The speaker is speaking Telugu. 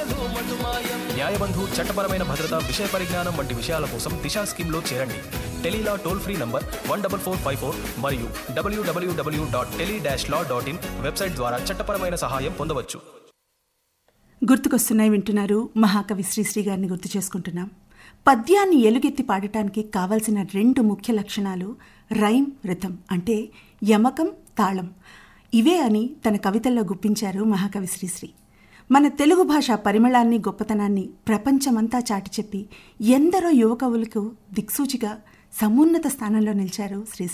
న్యాయబంధు చట్టపరమైన భద్రత విషయ పరిజ్ఞానం వంటి విషయాల కోసం దిశా స్కీమ్లో చేరండి Tele Law toll free number one double four five four మరియు W W W dot tele dash law dot in website ద్వారా చట్టపరమైన సహాయం పొందవచ్చు గుర్తుకొస్తున్నాయి వింటున్నారు మహాకవి శ్రీశ్రీ గారిని గుర్తు చేసుకుంటున్నాం పద్యాన్ని ఎలుగెత్తి పాడటానికి కావలసిన రెండు ముఖ్య లక్షణాలు రైమ్ రిథం అంటే యమకం తాళం ఇవే అని తన కవితల్లో గుప్పించారు మహాకవి శ్రీశ్రీ మన తెలుగు భాష పరిమళాన్ని గొప్పతనాన్ని ప్రపంచమంతా చాటి చెప్పి ఎందరో యువకవులకు దిక్సూచిగా సమున్నత స్థానంలో నిలిచారు శ్రీశ్రీ